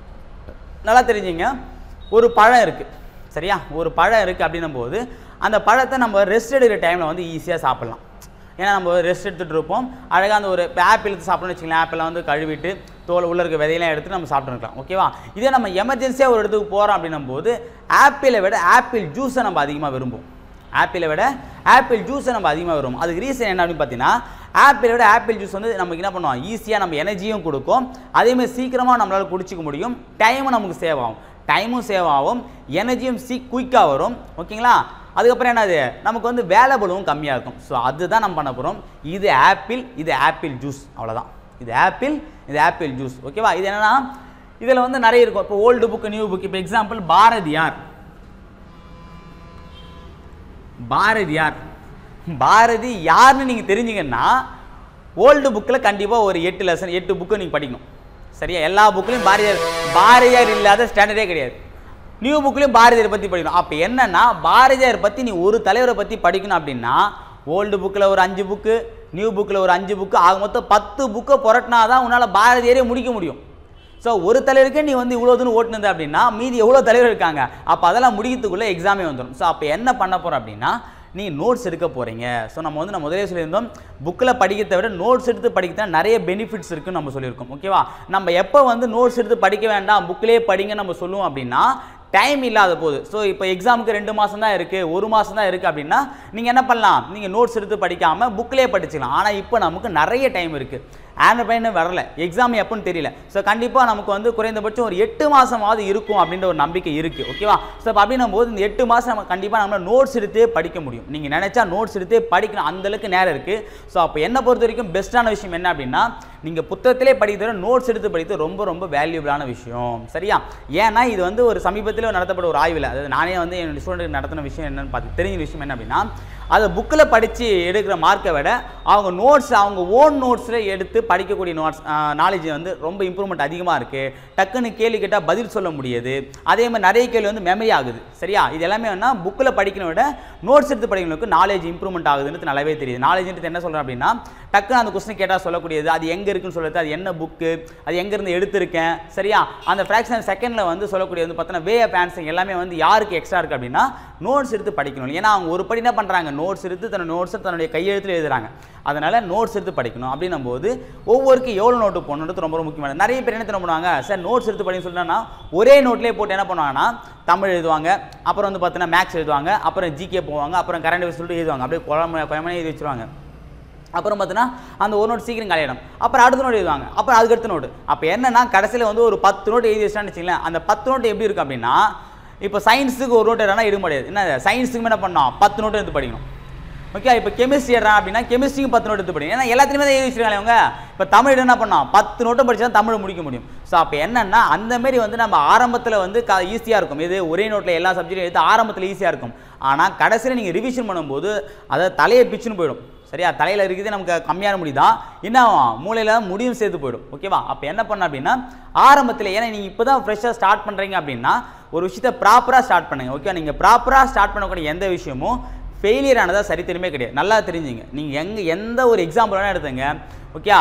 நல்லா தெரிஞ்சுங்க ஒரு பழம் இருக்குது சரியா ஒரு பழம் இருக்குது அப்படின்னும் போது அந்த பழத்தை நம்ம ரெஸ்ட் எடுக்கிற டைமில் வந்து ஈஸியாக சாப்பிட்லாம் ஏன்னா நம்ம ரெஸ்ட் எடுத்துகிட்டு இருப்போம் அழகாக அந்த ஒரு ஆப்பிள் எடுத்து சாப்பிட்ணும்னு வச்சுக்கலாம் ஆப்பிளை வந்து கழுவிட்டு தோல் உள்ள இருக்க விதையெல்லாம் எடுத்து நம்ம சாப்பிட்டுருக்கலாம் ஓகேவா இதே நம்ம எமர்ஜென்சியாக ஒரு இடத்துக்கு போகிறோம் அப்படின்னும் போது ஆப்பிளை விட ஆப்பிள் ஜூஸை நம்ம அதிகமாக விரும்புவோம் ஆப்பிளை விட ஆப்பிள் ஜூஸை நம்ம அதிகமாக வரும் அதுக்கு ரீசன் என்ன அப்படின்னு பார்த்தீங்கன்னா ஆப்பிளை விட ஆப்பிள் ஜூஸ் வந்து நமக்கு என்ன பண்ணுவோம் ஈஸியாக நம்ம எனர்ஜியும் கொடுக்கும் அதேமாதிரி சீக்கிரமாக நம்மளால் குடிச்சிக்க முடியும் டைமும் நமக்கு சேவ் ஆகும் டைமும் சேவ் ஆகும் எனர்ஜியும் சீ குயிக்காக வரும் ஓகேங்களா அதுக்கப்புறம் என்னது நமக்கு வந்து வேலைபளுவும் கம்மியாக இருக்கும் ஸோ அதுதான் நம்ம பண்ண போகிறோம் இது ஆப்பிள் இது ஆப்பிள் ஜூஸ் அவ்வளோதான் இது ஆப்பிள் இது ஆப்பிள் ஜூஸ் ஓகேவா இது என்னன்னா இதில் வந்து நிறைய இருக்கும் இப்போ ஓல்டு புக்கு நியூ புக் இப்போ எக்ஸாம்பிள் பாரதியார் பாரதியார் பாரதி யாருன்னு நீங்கள் தெரிஞ்சிங்கன்னா ஓல்டு புக்கில் கண்டிப்பாக ஒரு எட்டு லெசன் எட்டு புக்கு நீங்கள் படிக்கணும் சரியா எல்லா புக்லையும் பாரதியார் பாரதியார் இல்லாத ஸ்டாண்டர்டே கிடையாது நியூ புக்லேயும் பாரதியார் பற்றி படிக்கணும் அப்போ என்னன்னா பாரதியார் பற்றி நீ ஒரு தலைவரை பற்றி படிக்கணும் அப்படின்னா ஓல்டு புக்கில் ஒரு அஞ்சு புக்கு நியூ புக்கில் ஒரு அஞ்சு புக்கு ஆக மொத்தம் பத்து புக்கை புரட்டினா தான் உன்னால் பாரதியாரே முடிக்க முடியும் ஸோ ஒரு தலைவருக்கே நீ வந்து இவ்வளோ தூரம் ஓட்டுனது அப்படின்னா மீதி எவ்வளோ தலைவர் இருக்காங்க அப்போ அதெல்லாம் முடிக்கிறதுக்குள்ளே எக்ஸாமே வந்துடும் ஸோ அப்போ என்ன பண்ண போகிறோம் அப்படின்னா நீ நோட்ஸ் எடுக்க போகிறீங்க ஸோ நம்ம வந்து நம்ம முதலே சொல்லியிருந்தோம் புக்கில் படிக்கிறத விட நோட்ஸ் எடுத்து படிக்கிறதா நிறைய பெனிஃபிட்ஸ் இருக்குன்னு நம்ம சொல்லியிருக்கோம் ஓகேவா நம்ம எப்போ வந்து நோட்ஸ் எடுத்து படிக்க வேண்டாம் புக்கிலே படிங்க நம்ம சொல்லுவோம் அப்படின்னா டைம் இல்லாத போது ஸோ இப்போ எக்ஸாமுக்கு ரெண்டு மாதம் தான் இருக்குது ஒரு மாதம் தான் இருக்குது அப்படின்னா நீங்கள் என்ன பண்ணலாம் நீங்கள் நோட்ஸ் எடுத்து படிக்காமல் புக்கிலே படிச்சுக்கலாம் ஆனால் இப்போ நமக்கு நிறைய டைம் இருக்குது ஆனுவல் பையன் வரல எக்ஸாம் எப்போன்னு தெரியல ஸோ கண்டிப்பாக நமக்கு வந்து குறைந்தபட்சம் ஒரு எட்டு மாதமாவது இருக்கும் அப்படின்ற ஒரு நம்பிக்கை இருக்குது ஓகேவா ஸோ அப்போ அப்படின்னும் போது இந்த எட்டு மாதம் நம்ம கண்டிப்பாக நம்ம நோட்ஸ் எடுத்தே படிக்க முடியும் நீங்கள் நினச்சா நோட்ஸ் எடுத்தே படிக்கணும் அந்தளவுக்கு நேரம் இருக்குது ஸோ அப்போ என்னை பொறுத்த வரைக்கும் பெஸ்ட்டான விஷயம் என்ன அப்படின்னா நீங்கள் புத்தகத்திலே படிக்கிறத நோட்ஸ் எடுத்து படிக்கிறது ரொம்ப ரொம்ப வேல்யூபிளான விஷயம் சரியா ஏன்னா இது வந்து ஒரு சமீபத்தில் நடத்தப்பட்ட ஒரு ஆய்வில் அதாவது நானே வந்து என்னோட ஸ்டூடெண்ட் நடத்தின விஷயம் என்னன்னு பார்த்து தெரிஞ்ச விஷயம் என்ன அப்படின்னா அதை புக்கில் படித்து எடுக்கிற மார்க்கை விட அவங்க நோட்ஸ் அவங்க ஓன் நோட்ஸில் எடுத்து படிக்கக்கூடிய நோட்ஸ் நாலேஜ் வந்து ரொம்ப இம்ப்ரூவ்மெண்ட் அதிகமாக இருக்குது டக்குன்னு கேள்வி கேட்டால் பதில் சொல்ல முடியுது அதே மாதிரி நிறைய கேள்வி வந்து மெமரி ஆகுது சரியா இது எல்லாமே என்ன புக்கில் படிக்கிறத விட நோட்ஸ் எடுத்து படிக்கிறவங்களுக்கு நாலேஜ் இம்ப்ரூவ்மெண்ட் ஆகுதுன்னு நல்லாவே தெரியுது நாலேஜ்ன்றது என்ன சொல்கிறேன் அப்படின்னா டக்குன்னு அந்த கொஸ்டின் கேட்டால் சொல்லக்கூடியது அது எங்கே இருக்குன்னு சொல்கிறது அது என்ன புக்கு அது எங்கேருந்து எடுத்திருக்கேன் சரியா அந்த ஃப்ராக்ஷன் செகண்டில் வந்து சொல்லக்கூடியது வந்து பார்த்தோன்னா வே ஆஃப் ஆன்சரிங் எல்லாமே வந்து யாருக்கு எக்ஸ்ட்ரா இருக்குது அப்படின்னா நோட்ஸ் எடுத்து படிக்கணும் ஏன்னா அவங்க ஒரு படி என்ன பண்ணுறாங்க நோட்ஸ் எடுத்து தன்னோட நோட்ஸை தன்னுடைய கையெழுத்தில் எழுதுறாங்க அதனால் நோட்ஸ் எடுத்து படிக்கணும் அப்படின்னும் போது ஒவ்வொருக்கு எவ்வளோ நோட்டு போடணுன்றது ரொம்ப ரொம்ப முக்கியமானது நிறைய பேர் என்ன தெரியுமா பண்ணுவாங்க சார் நோட்ஸ் எடுத்து படின்னு சொல்லிட்டோன்னா ஒரே நோட்லேயே போட்டு என்ன பண்ணுவாங்கன்னா தமிழ் எழுதுவாங்க அப்புறம் வந்து பார்த்தீங்கன்னா மேக்ஸ் எழுதுவாங்க அப்புறம் ஜிகே போவாங்க அப்புறம் கரண்ட் அஃபேர்ஸ் சொல்லிட்டு எழுதுவாங்க அப்படியே குழம்பு குழம்பு எழுதி வச்சுருவாங்க அப்புறம் பார்த்தீங்கன்னா அந்த ஒரு நோட் சீக்கிரம் காலியிடும் அப்புறம் அடுத்த நோட் எழுதுவாங்க அப்புறம் அதுக்கு அடுத்த நோட்டு அப்போ என்னன்னா கடைசியில் வந்து ஒரு பத்து நோட் எழுதி வச்சிட்டான்னு வச்சுங்களேன் அந்த பத்து நோட்டு எப்படி இருக்கு அப்படின்னா இப்போ சயின்ஸுக்கு ஒரு நோட் எழுதுனா எடுக்க முடியாது என்ன சயின்ஸுக்கு என்ன பண்ணோம் பத்து நோட்டு எடுத்து படிக்கணும் ஓகே இப்போ கெமிஸ்ட்ரி எடுறான் அப்படின்னா கெமிஸ்ட்ரிக்கு பத்து நோட்டு எடுத்து படிக்கணும் ஏன்னா எல்லாத்துலேயுமே தான் எழுதி வச்சிருக்காங்க அவங்க இப்போ தமிழ் என்ன பண்ணோம் பத்து நோட்டும் படிச்சா தான் தமிழ் முடிக்க முடியும் ஸோ அப்போ என்னன்னா அந்த மாதிரி வந்து நம்ம ஆரம்பத்தில் வந்து க ஈஸியாக இருக்கும் இது ஒரே நோட்டில் எல்லா சப்ஜெக்டும் எடுத்து ஆரம்பத்தில் ஈஸியாக இருக்கும் ஆனால் கடைசியில் நீங்கள் ரிவிஷன் பண்ணும்போது அதை தலையை பிச்சுன்னு போயிடும் சரியா தலையில் இருக்குது நமக்கு கம்மியான முடி தான் என்ன ஆகும் மூளையில் முடியும் சேர்த்து போயிடும் ஓகேவா அப்போ என்ன பண்ண அப்படின்னா ஆரம்பத்தில் ஏன்னா நீங்கள் இப்போ தான் ஃப்ரெஷ்ஷாக ஸ்டார்ட் பண்ணுறீங்க அப்படின்னா ஒரு விஷயத்தை ப்ராப்பராக ஸ்டார்ட் பண்ணுங்கள் ஓகே நீங்கள் ப்ராப்பராக ஸ்டார்ட் பண்ணக்கூடிய எந்த விஷயமும் ஃபெயிலியர் ஆனதாக சரித்திரமே கிடையாது நல்லா தெரிஞ்சுங்க நீங்கள் எங்கே எந்த ஒரு எக்ஸாம்பிள் வேணால் எடுத்துங்க ஓகே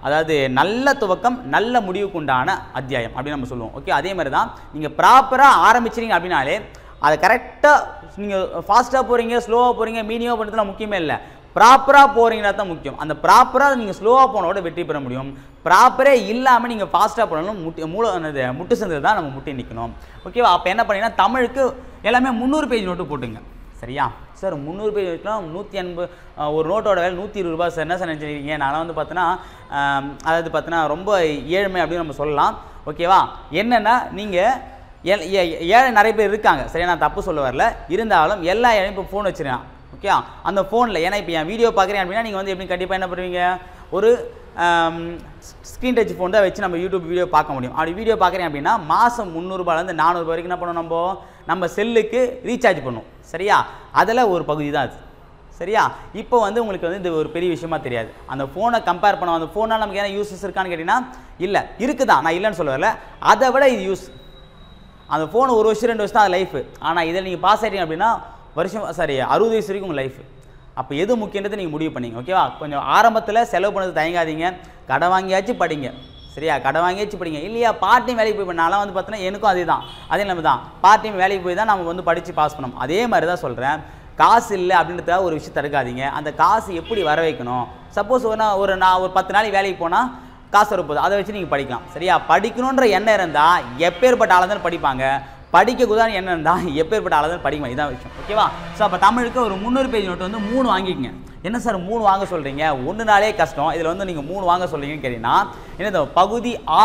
அதாவது நல்ல துவக்கம் நல்ல முடிவுக்கு உண்டான அத்தியாயம் அப்படின்னு நம்ம சொல்லுவோம் ஓகே அதே மாதிரி தான் நீங்கள் ப்ராப்பராக ஆரம்பிச்சிங்க அப்படின்னாலே அதை கரெக்டாக நீங்கள் ஃபாஸ்ட்டாக போகிறீங்க ஸ்லோவாக போகிறீங்க மீடியமாக பண்ணுறதுலாம் முக்கியமே இல்லை ப்ராப்பராக போகிறீங்கன்னா தான் முக்கியம் அந்த ப்ராப்பராக நீங்கள் ஸ்லோவாக போனோட வெற்றி பெற முடியும் ப்ராப்பரே இல்லாமல் நீங்கள் ஃபாஸ்ட்டாக போனாலும் முட்டி மூல என்னது முட்டு சந்தில் தான் நம்ம முட்டி நிற்கணும் ஓகேவா அப்போ என்ன பண்ணீங்கன்னா தமிழுக்கு எல்லாமே முந்நூறு பேஜ் நோட்டு போட்டுங்க சரியா சார் முந்நூறு பேஜ் நோட்டுலாம் நூற்றி எண்பது அஹ், ஒரு நோட்டோட வேலை நூற்றி இருபது ரூபாய் சார் என்ன சார் நினச்சிருக்கீங்க நான் வந்து பார்த்தீங்கன்னா ஆம், அதாவது பார்த்தீங்கன்னா ரொம்ப ஏழ்மை அப்படின்னு நம்ம சொல்லலாம் ஓகேவா என்னென்னா நீங்கள் ஏ- ஏ- ஏழை நிறைய பேர் இருக்காங்க சரியா நான் தப்பு சொல்ல வரல இருந்தாலும் எல்லா ஏழையும் இப்போ ஃபோன் வச்சுருக்கான் ஓகே அந்த ஃபோனில் ஏன்னா இப்போ என் வீடியோ பார்க்குறேன் அப்படின்னா நீங்கள் வந்து எப்படி கண்டிப்பாக என்ன பண்ணுவீங்க ஒரு ஸ்க்ரீன் டச் ஃபோன் தான் வச்சு நம்ம யூடியூப் வீடியோ பார்க்க முடியும் அப்படி வீடியோ பார்க்குறேன் அப்படின்னா மாதம் முந்நூறுபாலேருந்து நானூறுபா வரைக்கும் என்ன பண்ணணும் நம்ம நம்ம செல்லுக்கு ரீசார்ஜ் பண்ணும் சரியா அதில் ஒரு பகுதி தான் அது சரியா இப்போ வந்து உங்களுக்கு வந்து இது ஒரு பெரிய விஷயமா தெரியாது அந்த ஃபோனை கம்பேர் பண்ண அந்த ஃபோனால் நமக்கு என்ன யூஸஸ் இருக்கான்னு கேட்டிங்கன்னா இல்லை இருக்குதான் நான் இல்லைன்னு சொல்ல வரல அதை விட இது யூஸ் அந்த ஃபோன் ஒரு வருஷம் ரெண்டு வருஷம் தான் லைஃப் ஆனால் இதில் நீங்கள் பாஸ் ஆகிட்டீங்க அப்படின்னா வருஷம் சாரி அறுபது வயசு வரைக்கும் உங்கள் லைஃப் அப்போ எது முக்கியன்றதை நீங்கள் முடிவு பண்ணீங்க ஓகேவா கொஞ்சம் ஆரம்பத்தில் செலவு பண்ணது தயங்காதீங்க கடை வாங்கியாச்சும் படிங்க சரியா கடை வாங்கியாச்சும் படிங்க இல்லையா பார்ட் டைம் வேலைக்கு போய் நான்லாம் வந்து பார்த்தீங்கன்னா எனக்கும் அதே தான் அதே நம்ம தான் பார்ட் டைம் வேலைக்கு போய் தான் நம்ம வந்து படித்து பாஸ் பண்ணோம் அதே மாதிரி தான் சொல்கிறேன் காசு இல்லை அப்படின்றத ஒரு விஷயம் தடுக்காதீங்க அந்த காசு எப்படி வர வைக்கணும் சப்போஸ் ஒரு நான் ஒரு நான் ஒரு பத்து நாளைக்கு வேலைக்கு போனால் காசு வரப்போகுது அதை வச்சு நீங்கள் படிக்கலாம் சரியா படிக்கணுன்ற எண்ணம் இருந்தால் எப்பேற்பட்ட ஆளுதான் படிப்பாங்க படிக்கக்கூடாது எண்ணம் இருந்தால் எப்பேற்பட்ட ஆளுதான் படிக்கலாம் இதான் விஷயம் ஓகேவா ஸோ அப்போ தமிழுக்கு ஒரு முந்நூறு பேஜ் நோட்டு வந்து மூணு வாங்கிக்கங்க என்ன சார் மூணு வாங்க சொல்கிறீங்க ஒன்று நாளே கஷ்டம் இதில் வந்து நீங்கள் மூணு வாங்க சொல்கிறீங்கன்னு கேட்டிங்கன்னா என்ன பகுதி ஆ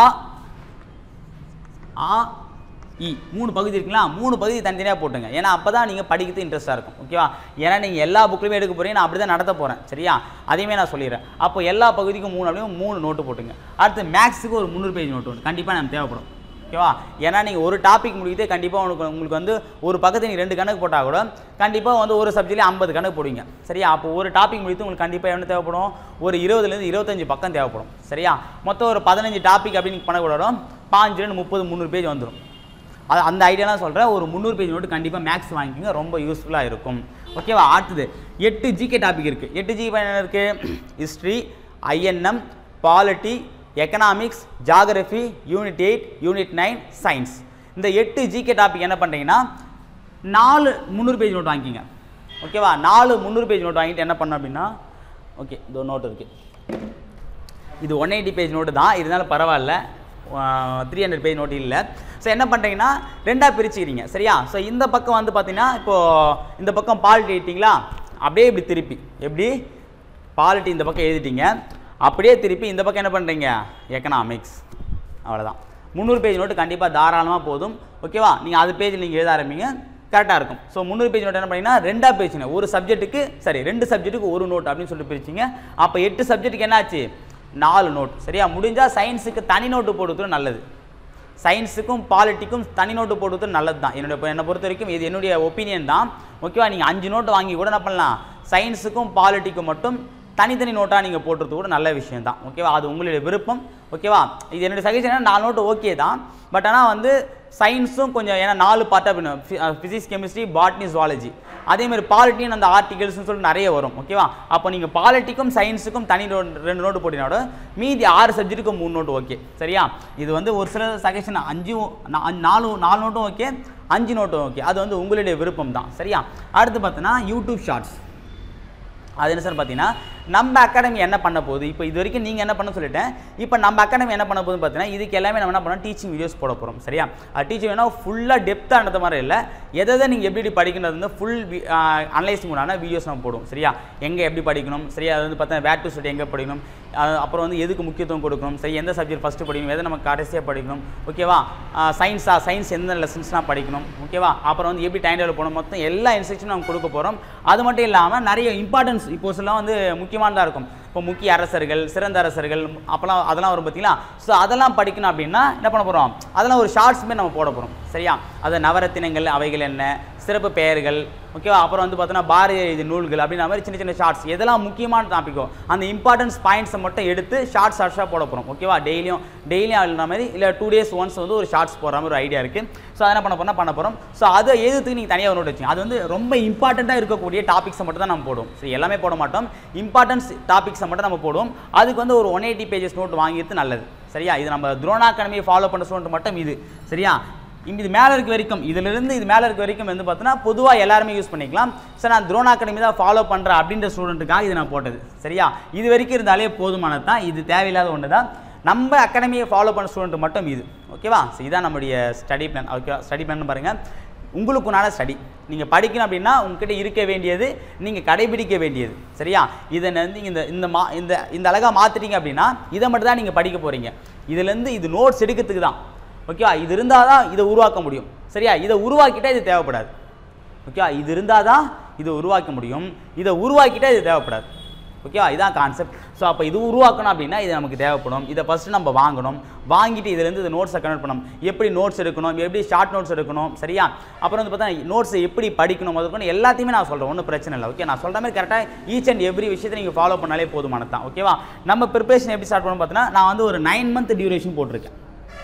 ஆ இ மூணு பகுதி இருக்குங்களா மூணு பகுதி தனித்தனியாக போட்டுங்க ஏன்னா அப்போ தான் நீங்கள் படிக்கிறது இன்ட்ரெஸ்ட்டாக இருக்கும் ஓகேவா ஏன்னா நீங்கள் எல்லா புக்லையுமே எடுக்க போகிறீங்க நான் அப்படி தான் நடத்த போகிறேன் சரியா அதையுமே நான் சொல்லிடுறேன் அப்போ எல்லா பகுதிக்கும் மூணு அப்படியும் மூணு நோட்டு போட்டுங்க அடுத்து மேக்ஸுக்கு ஒரு முந்நூறு பேஜ் நோட்டு ஒன்று கண்டிப்பாக நமக்கு தேவைப்படும் ஓகேவா ஏன்னா நீங்கள் ஒரு டாபிக் முடிக்கிட்டே கண்டிப்பாக உங்களுக்கு உங்களுக்கு வந்து ஒரு பக்கத்து நீங்கள் ரெண்டு கணக்கு போட்டால் கூட கண்டிப்பாக வந்து ஒரு சப்ஜெக்ட்லேயே ஐம்பது கணக்கு போடுவீங்க சரியா அப்போ ஒரு டாபிக் முடித்து உங்களுக்கு கண்டிப்பாக என்ன தேவைப்படும் ஒரு இருபதுலேருந்து இருபத்தஞ்சு பக்கம் தேவைப்படும் சரியா மொத்தம் ஒரு பதினஞ்சு டாபிக் அப்படின்னு பண்ணக்கூடாது பாஞ்சு ரெண்டு முப்பது முந்நூறு பேஜ் வந்துடும் அது அந்த ஐடியாலாம் சொல்கிறேன் ஒரு முந்நூறு பேஜ் நோட்டு கண்டிப்பாக மேக்ஸ் வாங்கிக்கோங்க ரொம்ப யூஸ்ஃபுல்லாக இருக்கும் ஓகேவா அடுத்தது எட்டு ஜிகே டாபிக் இருக்குது எட்டு ஜிகே என்ன இருக்குது history INM polity economics geography unit eight unit nine science இந்த எட்டு ஜிகே டாபிக் என்ன பண்ணுறீங்கன்னா நாலு முந்நூறு பேஜ் நோட் வாங்கிக்கிங்க ஓகேவா நாலு முந்நூறு பேஜ் நோட் வாங்கிட்டு என்ன பண்ண அப்படின்னா ஓகே இதோ நோட் இருக்குது இது ஒன் எயிட்டி பேஜ் நோட்டு தான் இருந்தாலும் பரவாயில்ல த்ரீ ஹண்ட்ரட் பேஜ் நோட்டு இல்லை ஸோ என்ன பண்ணுறீங்கன்னா ரெண்டாக பிரிச்சுக்கிறீங்க சரியா ஸோ இந்த பக்கம் வந்து பார்த்தீங்கன்னா இப்போது இந்த பக்கம் பாலிட்டி எழுதிட்டிங்களா அப்படியே இப்படி திருப்பி எப்படி பாலிட்டி இந்த பக்கம் எழுதிட்டீங்க அப்படியே திருப்பி இந்த பக்கம் என்ன பண்ணுறீங்க எக்கனாமிக்ஸ் அவ்வளோதான் முந்நூறு பேஜ் நோட்டு கண்டிப்பாக தாராளமாக போதும் ஓகேவா நீங்கள் அது பேஜில் நீங்கள் எழுத ஆரம்பிங்க கரெக்டாக இருக்கும் ஸோ முந்நூறு பேஜ் நோட் என்ன பண்ணீங்கன்னா ரெண்டாக பேஜுங்க ஒரு சப்ஜெக்ட்டுக்கு சரி ரெண்டு சப்ஜெக்ட்டுக்கு ஒரு நோட் அப்படின்னு சொல்லிட்டு பிரிச்சிங்க அப்போ எட்டு சப்ஜெக்ட்டுக்கு என்னாச்சு நாலு நோட் சரியா முடிஞ்சால் சயின்ஸுக்கு தனி நோட்டு போடுறது நல்லது சயின்ஸுக்கும் பாலிட்டிக்கும் தனி நோட்டு போடுறது நல்லது தான் என்னுடைய என்னை பொறுத்த வரைக்கும் இது என்னுடைய ஒப்பீனியன் தான் ஓகேவா நீங்கள் அஞ்சு நோட்டு வாங்கி கூட என்ன பண்ணலாம் சயின்ஸுக்கும் பாலிட்டிக்கும் மட்டும் தனித்தனி நோட்டாக நீங்கள் போட்டுறது கூட நல்ல விஷயம் தான் ஓகேவா அது உங்களுடைய விருப்பம் ஓகேவா இது என்னுடைய சஜஷன் நாலு நோட்டு ஓகே தான் பட் ஆனால் வந்து சயின்ஸும் கொஞ்சம் ஏன்னா நாலு பார்ட்டாக அப்படின்னு ஃபிசிக்ஸ் கெமிஸ்ட்ரி பாட்னி ஜுவாலஜி அதேமாதிரி பாலிட்டின்னு அந்த ஆர்டிகல்ஸ்னு சொல்லிட்டு நிறைய வரும் ஓகேவா அப்போ நீங்கள் பாலிட்டிக்கும் சயின்ஸுக்கும் தனி நோட் ரெண்டு நோட்டு போட்டினோட மீதி ஆறு சப்ஜெக்ட்டுக்கு மூணு நோட்டு ஓகே சரியா இது வந்து ஒரு சில சஜஷன் அஞ்சு நா- நாலு நாலு நோட்டும் ஓகே அஞ்சு நோட்டும் ஓகே அது வந்து உங்களுடைய விருப்பம் தான் சரியா அடுத்து பார்த்தீங்கன்னா யூடியூப் ஷார்ட்ஸ் அது என்ன சார் பார்த்தீங்கன்னா நம்ம அகாடமி என்ன பண்ண போகுது இப்போ இது வரைக்கும் நீங்கள் என்ன பண்ண சொல்லிட்டேன் இப்போ நம்ம அகாடமி என்ன பண்ண போகுதுன்னு பார்த்தீங்கன்னா இதுக்கு எல்லாமே நம்ம என்ன பண்ணோம் டீச்சிங் வீடியோஸ் போட போகிறோம் சரியா அது டீச்சிங் வேணா ஃபுல்லாக டெப்த்தானது மாதிரி இல்லை எதை எதை நீங்கள் எப்படி எப்படி படிக்கணும் வந்து ஃபுல் அனலைஸ் மூலான வீடியோஸ் நம்ம போடுவோம் சரியா எங்கே எப்படி படிக்கணும் சரியா அது வந்து பார்த்தீங்கன்னா வேட் டு ஸ்டடி எங்கே படிக்கணும் அஹ் அப்புறம் வந்து எதுக்கு முக்கியத்துவம் கொடுக்கணும் சரி எந்த சப்ஜெக்ட் ஃபஸ்ட்டு படிக்கணும் எதை நம்ம கடைசியாக படிக்கணும் ஓகேவா சயின்ஸா சயின்ஸ் எந்த லெசன்ஸ்லாம் படிக்கணும் ஓகேவா அப்புறம் வந்து எப்படி டைம் டேபிள் போகணும் மொத்தம் எல்லா இன்ஸ்ட்ரக்ஷனும் நம்ம கொடுக்க போகிறோம் அது மட்டும் இல்லாமல் நிறைய இம்பார்ட்டன்ஸ் இப்போ சில வந்து முக்கியமானதாக இருக்கும் இப்போ முக்கிய அரசர்கள் சிறந்த அரசர்கள் அப்போலாம் அதெல்லாம் வரும் பார்த்தீங்களா ஸோ அதெல்லாம் படிக்கணும் அப்படின்னா என்ன பண்ண போகிறோம் அதெல்லாம் ஒரு ஷார்ட்ஸ் மாதிரி நம்ம போட போகிறோம் சரியா அது நவரத்தினங்கள் அவைகள் என்ன சிறப்பு பெயர்கள் ஓகேவா அப்புறம் வந்து பார்த்தோன்னா பாரதிய எழுதிய நூல்கள் அப்படின்ற மாதிரி சின்ன சின்ன ஷார்ட்ஸ் எதெல்லாம் முக்கியமான டாப்பிக்கோ அந்த இம்பார்ட்டன்ஸ் பாயிண்ட்ஸை மட்டும் எடுத்து ஷார்ட் ஷார்ட்ஸாக போட போகிறோம் ஓகேவா டெய்லியும் டெய்லியும் எழுதுற மாதிரி இல்லை டூ டேஸ் ஒன்ஸ் வந்து ஒரு ஷார்ட்ஸ் போடுற மாதிரி ஒரு ஐடியா இருக்குது ஸோ அதை என்ன பண்ண போறோம்னா பண்ண போகிறோம் ஸோ அதை எழுதுறதுக்கு நீங்கள் தனியாக ஒரு நோட் வச்சுங்க அது வந்து ரொம்ப இம்பார்ட்டண்ட்டாக இருக்கக்கூடிய டாபிக்ஸை மட்டும் தான் நம்ம போடுவோம் சரி எல்லாமே போட மாட்டோம் இம்பார்ட்டன்ஸ் டாபிக்ஸை மட்டும் நம்ம போடுவோம் அதுக்கு வந்து ஒரு ஒன் எயிட்டி பேஜஸ் நோட் வாங்கிட்டு நல்லது சரியா இது நம்ம துரோணா அகாடமியை ஃபாலோ பண்ண ஸ்டூடெண்ட் மட்டும் இது சரியா இந்த இது மேலே இருக்க வரைக்கும் இதிலிருந்து இது மேலே இருக்க வரைக்கும் வந்து பார்த்தீங்கன்னா பொதுவாக எல்லாருமே யூஸ் பண்ணிக்கலாம் சார் நான் துரோணா அகாடமி தான் ஃபாலோ பண்ணுறேன் அப்படின்ற ஸ்டூடெண்ட்டுக்காக இது நான் போட்டது சரியா இது வரைக்கும் இருந்தாலே போதுமானது தான் இது தேவையில்லாத ஒன்று தான் நம்ம அகாடமியை ஃபாலோ பண்ண ஸ்டூடெண்ட் மட்டும் இது ஓகேவா ஸோ இதான் நம்முடைய ஸ்டடி பிளான் ஓகேவா ஸ்டடி பிளான் பாருங்கள் உங்களுக்குனால ஸ்டடி நீங்கள் படிக்கணும் அப்படின்னா உங்ககிட்ட இருக்க வேண்டியது நீங்கள் கடைபிடிக்க வேண்டியது சரியா இதை வந்து இந்த இந்த மா இந்த இந்த அழகாக மாற்றிட்டீங்க அப்படின்னா இதை மட்டும் தான் நீங்கள் படிக்க போகிறீங்க இதுலேருந்து இது நோட்ஸ் எடுக்கிறதுக்கு தான் ஓகேவா இது இருந்தால் தான் இதை உருவாக்க முடியும் சரியா இதை உருவாக்கிட்டா இது தேவைப்படாது ஓகேவா இது இருந்தால் தான் இதை உருவாக்க முடியும் இதை உருவாக்கிட்டா இது தேவைப்படாது ஓகேவா இதான் கான்செப்ட் ஸோ அப்போ இது உருவாக்கணும் அப்படின்னா இது நமக்கு தேவைப்படும் இதை ஃபஸ்ட்டு நம்ம வாங்கணும் வாங்கிட்டு இதுலேருந்து இந்த நோட்ஸை கன்வெர்ட் பண்ணணும் எப்படி நோட்ஸ் எடுக்கணும் எப்படி ஷார்ட் நோட்ஸ் எடுக்கணும் சரியா அப்புறம் வந்து பார்த்தா நோட்ஸை எப்படி படிக்கணும் முதற்கொண்டு எல்லாத்தையுமே நான் சொல்கிறேன் ஒன்றும் பிரச்சனை இல்லை ஓகே நான் சொல்கிற மாதிரி கரெக்டாக ஈச் அண்ட் எவ்ரி விஷயத்தை நீங்கள் ஃபாலோ பண்ணாலே போதுமானது தான் ஓகேவா நம்ம ப்ரிப்பரேஷன் எப்படி ஸ்டார்ட் பண்ணணும் பார்த்தீங்கன்னா நான் வந்து ஒரு நைன் மந்த் டியூரேஷன் போட்டிருக்கேன்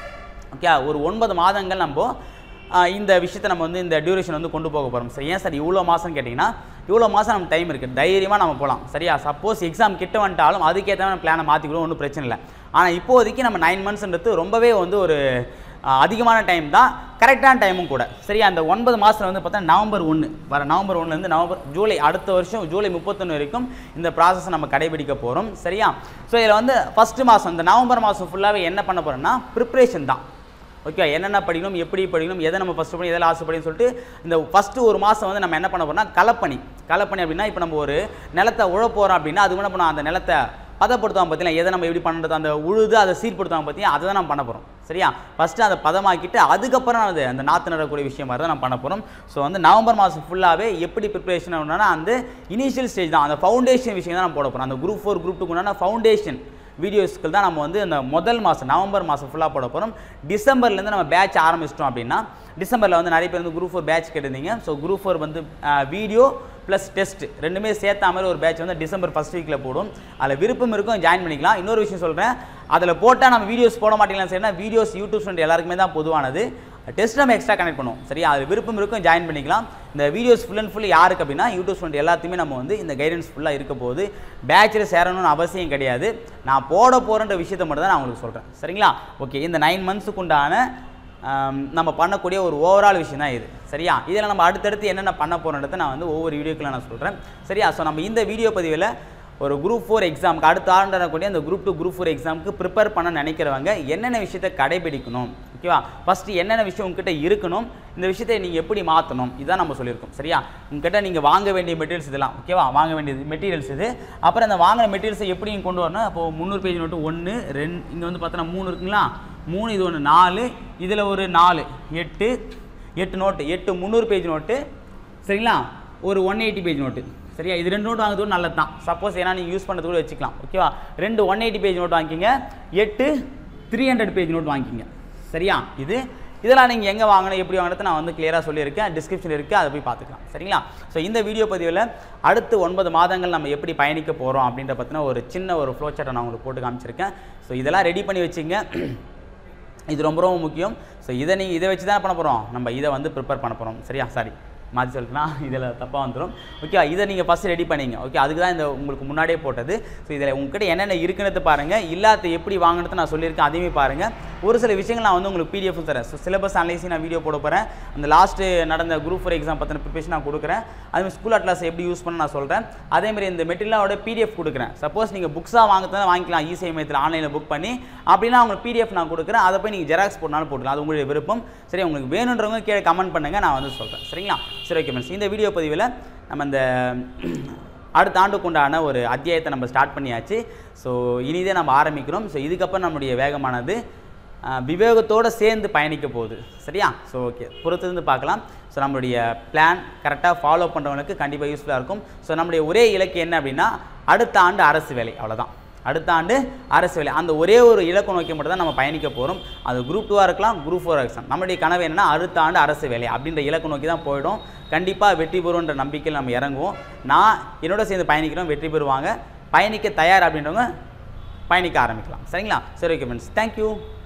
ஓகே ஒரு ஒன்பது மாதங்கள் நம்ம ஆஹ், இந்த விஷயத்தை நம்ம வந்து இந்த டியூரேஷன் வந்து கொண்டு போக போகிறோம் சரி ஏன் சார் இவ்வளோ மாதம் கேட்டிங்கன்னா இவ்வளோ மாதம் நம்ம டைம் இருக்குது தைரியமாக நம்ம போகலாம் சரியா சப்போஸ் எக்ஸாம் கிட்ட வந்துட்டாலும் அதுக்கேற்ற மாதிரி பிளானை மாற்றிக்கிறோம் ஒன்றும் பிரச்சனை இல்லை ஆனால் இப்போதைக்கு நம்ம நைன் மந்த்ஸ்ன்றது ரொம்பவே வந்து ஒரு ஆஹ், அதிகமான டைம் தான் கரெக்டான டைமும் கூட சரியா அந்த ஒன்பது மாதத்தில் வந்து பார்த்தா நவம்பர் ஒன்று வர நவம்பர் ஒன்றுலேருந்து நவம்பர் ஜூலை அடுத்த வருஷம் ஜூலை முப்பத்தொன்று வரைக்கும் இந்த ப்ராசஸை நம்ம கடைபிடிக்க போகிறோம் சரியா ஸோ இதில் வந்து ஃபஸ்ட்டு மாதம் இந்த நவம்பர் மாதம் ஃபுல்லாகவே என்ன பண்ண போகிறோம்னா ப்ரிப்ரேஷன் தான் ஓகே என்னென்ன படிக்கணும் எப்படி படிக்கணும் எதை நம்ம ஃபஸ்ட்டு பண்ணி எதில் ஆசைப்படின்னு சொல்லிட்டு இந்த ஃபஸ்ட்டு ஒரு மாதம் வந்து நம்ம என்ன பண்ண போறோம்னா கலப்பணி கலப்பணி அப்படின்னா இப்போ நம்ம ஒரு நிலத்தை உழ போகிறோம் அப்படின்னா அது என்ன பண்ணோம் அந்த நிலத்தை பதப்படுத்துவோம் பார்த்தீங்களா எதை நம்ம எப்படி பண்ணுறது அந்த உழுது அதை சீர்படுத்துவோம் பார்த்தீங்கன்னா அதை தான் நம்ம பண்ண போகிறோம் சரியா ஃபஸ்ட்டு அதை பதமாக்கிட்டு அதுக்கப்புறம் அது அந்த நாற்று நடக்கூடிய விஷயம் மாதிரி தான் நம்ம பண்ண போகிறோம் ஸோ வந்து நவம்பர் மாதம் ஃபுல்லாகவே எப்படி ப்ரிப்பரேஷன் ஆகணும்னா அந்த இனிஷியல் ஸ்டேஜ் தான் அந்த ஃபவுண்டேஷன் விஷயம் தான் நம்ம போட போகிறோம் அந்த குரூப் ஃபோர் குரூப் டூக்குண்டான ஃபவுண்டேஷன் வீடியோஸ்க்கு தான் நம்ம வந்து இந்த முதல் மாதம் நவம்பர் மாதம் ஃபுல்லாக போட போகிறோம் டிசம்பர்லேருந்து நம்ம பேட்ச் ஆரம்பிச்சிட்டோம் அப்படின்னா டிசம்பரில் வந்து நிறைய பேர் வந்து குரூப் ஃபோர் பேட்ச் கேட்டிருந்தீங்க ஸோ குரூப் ஃபோர் வந்து வீடியோ ப்ளஸ் டெஸ்ட் ரெண்டுமே சேர்த்த மாதிரி ஒரு பேட்ச் வந்து டிசம்பர் ஃபஸ்ட் வீக்கில் போடும் அதில் விருப்பம் இருக்கும் ஜாயின் பண்ணிக்கலாம் இன்னொரு விஷயம் சொல்கிறேன் அதில் போட்டால் நம்ம வீடியோஸ் போட மாட்டீங்களான்னு சரினா வீடியோஸ் யூடியூப் ஸ்டூடெண்ட் எல்லாருக்குமே தான் பொதுவானது டெஸ்ட் நம்ம எக்ஸ்ட்ரா கனெக்ட் பண்ணுவோம் சரியா அது விருப்பம் இருக்கும் ஜாயின் பண்ணிக்கலாம் இந்த வீடியோஸ் ஃபுல் அண்ட் ஃபுல் யாருக்கு அப்படின்னா யூடியூப் ஸ்டூடெண்ட் எல்லாத்தையுமே நம்ம வந்து இந்த கைடன்ஸ் ஃபுல்லாக இருக்க போது பேட்சில் சேரணும்னு அவசியம் கிடையாது நான் போட போகிறன்ற விஷயத்தை மட்டும் தான் நான் உங்களுக்கு சொல்கிறேன் சரிங்களா ஓகே இந்த நைன் மந்த்ஸுக்கு உண்டான ஆம், நம்ம பண்ணக்கூடிய ஒரு ஓவரால் விஷயம் தான் இது சரியா இதில் நம்ம அடுத்தடுத்து என்னென்ன பண்ண போகிறோன்றதை நான் வந்து ஒவ்வொரு வீடியோக்குள்ள நான் சொல்கிறேன் சரியா ஸோ நம்ம இந்த வீடியோ பதிவில் ஒரு குரூப் ஃபோர் எக்ஸாமுக்கு அடுத்த ஆண்டு வரக்கூடிய அந்த குரூப் டூ குரூப் ஃபோர் எக்ஸாமுக்கு ப்ரிப்பேர் பண்ண நினைக்கிறவங்க என்னென்ன விஷயத்தை கடைபிடிக்கணும் ஓகேவா ஃபஸ்ட்டு என்னென்ன விஷயம் உங்ககிட்ட இருக்கணும் இந்த விஷயத்தை நீங்கள் எப்படி மாற்றணும் இதான் நம்ம சொல்லியிருக்கோம் சரியா உங்ககிட்ட நீங்கள் வாங்க வேண்டிய மெட்டீரியல்ஸ் இதெல்லாம் ஓகேவா வாங்க வேண்டியது மெட்டீரியல்ஸ் இது அப்புறம் அந்த வாங்கின மெட்டீரியல்ஸை எப்படி நீங்கள் கொண்டு வரணும் அப்போது முந்நூறு பேஜ் நோட்டு ஒன்று ரெண்டு இங்கே வந்து பார்த்தோன்னா மூணு இருக்குங்களா மூணு இது ஒன்று நாலு இதில் ஒரு நாலு எட்டு எட்டு நோட்டு எட்டு முந்நூறு பேஜ் நோட்டு சரிங்களா ஒரு ஒன் எயிட்டி பேஜ் நோட்டு சரியா இது ரெண்டு நோட்டு வாங்குறது நல்லது தான் சப்போஸ் ஏன்னா நீங்கள் யூஸ் பண்ணுறது கூட வச்சுக்கலாம் ஓகேவா ரெண்டு ஒன் எயிட்டி பேஜ் நோட் வாங்கிக்கிங்க எட்டு த்ரீ ஹண்ட்ரட் பேஜ் நோட் வாங்கிக்கிங்க சரியா இது இதெல்லாம் நீங்கள் எங்கே வாங்கணும் எப்படி வாங்கினது நான் வந்து கிளியராக சொல்லியிருக்கேன் டிஸ்கிரிப்ஷன் இருக்குது அதை போய் பார்த்துக்கலாம் சரிங்களா ஸோ இந்த வீடியோ பதிவில் அடுத்து ஒன்பது மாதங்கள் நம்ம எப்படி பயணிக்க போகிறோம் அப்படின்ற பற்றின ஒரு சின்ன ஒரு ஃப்ளோ சார்ட்டை நான் உங்களுக்கு போட்டு காமிச்சிருக்கேன் ஸோ இதெல்லாம் ரெடி பண்ணி வச்சுங்க இது ரொம்ப ரொம்ப முக்கியம் ஸோ இதை நீங்கள் இதை வச்சு தான் பண்ண போகிறோம் நம்ம இதை வந்து ப்ரிப்பேர் பண்ண போகிறோம் சரியா சாரி மாற்றி சொல்லிட்டுனா இதில் தப்பாக வந்துடும் ஓகே இதை நீங்கள் ஃபஸ்ட்டு ரெடி பண்ணிங்க ஓகே அதுக்கு தான் இந்த உங்களுக்கு முன்னாடியே போட்டது ஸோ இதில் உங்ககிட்ட என்னென்ன இருக்குன்னு பாருங்கள் இல்லாத எப்படி வாங்கினது நான் சொல்லியிருக்கேன் அதையுமே பாருங்கள் ஒரு சில விஷயங்கள் நான் வந்து உங்களுக்கு பிடிஎஃப் தரேன் ஸோ சிலபஸ் அனலைஸி நான் வீடியோ போட போகிறேன் அந்த லாஸ்ட்டு நடந்த குரூப் ஃபோர் எக்ஸாம் பற்றின ப்ரிப்பரேஷன் நான் கொடுக்குறேன் அதுமாதிரி ஸ்கூல் அட்லாஸ் எப்படி யூஸ் பண்ண நான் சொல்கிறேன் அதேமாதிரி இந்த மெட்டீரியலோட பிடிஎஃப் கொடுக்குறேன் சப்போஸ் நீங்கள் புக்ஸாக வாங்குறதா வாங்கிக்கலாம் ஈஸி மையத்தில் ஆன்லைனில் புக் பண்ணி அப்படின்னா உங்களுக்கு பிடிஎஃப் நான் கொடுக்குறேன் அதை போய் நீங்கள் ஜெராக்ஸ் போட்டாலும் போட்டுக்கலாம் அது உங்களுடைய விருப்பம் சரி உங்களுக்கு வேணுன்றவங்க கீழே கமெண்ட் பண்ணுங்கள் நான் வந்து சொல்கிறேன் சரிங்களா சரி ஓகே ஃப்ரெண்ட்ஸ் இந்த வீடியோ பதிவில் நம்ம இந்த அடுத்த ஆண்டுக்கு உண்டான ஒரு அத்தியாயத்தை நம்ம ஸ்டார்ட் பண்ணியாச்சு ஸோ இனிதே நம்ம ஆரம்பிக்கிறோம் ஸோ இதுக்கப்புறம் நம்முடைய வேகமானது ஆஹ், விவேகத்தோடு சேர்ந்து பயணிக்க போகுது சரியா ஸோ ஓகே பொறுத்திருந்து பார்க்கலாம் ஸோ நம்மளுடைய பிளான் கரெக்டாக ஃபாலோ பண்ணுறவங்களுக்கு கண்டிப்பாக யூஸ்ஃபுல்லாக இருக்கும் ஸோ நம்மளுடைய ஒரே இலக்கு என்ன அப்படின்னா அடுத்த ஆண்டு அரசு வேலை அவ்வளோதான் அடுத்த ஆண்டு அரசு வேலை அந்த ஒரே ஒரு இலக்கு நோக்கி மட்டும் தான் நம்ம பயணிக்க போகிறோம் அது குரூப் டூவாக இருக்கலாம் குரூப் ஃபோர் எக்ஸாம் நம்மளுடைய கனவு என்னன்னா அடுத்த ஆண்டு அரசு வேலை அப்படின்ற இலக்கு நோக்கி தான் போயிடும் கண்டிப்பாக வெற்றி பெறுவோன்ற நம்பிக்கையில் நம்ம இறங்குவோம் நான் என்னோட சேர்ந்து பயணிக்கிறோம் வெற்றி பெறுவாங்க பயணிக்க தயார் அப்படின்றவங்க பயணிக்க ஆரம்பிக்கலாம் சரிங்களா சரி ஓகே ஃப்ரெண்ட்ஸ் தேங்க்யூ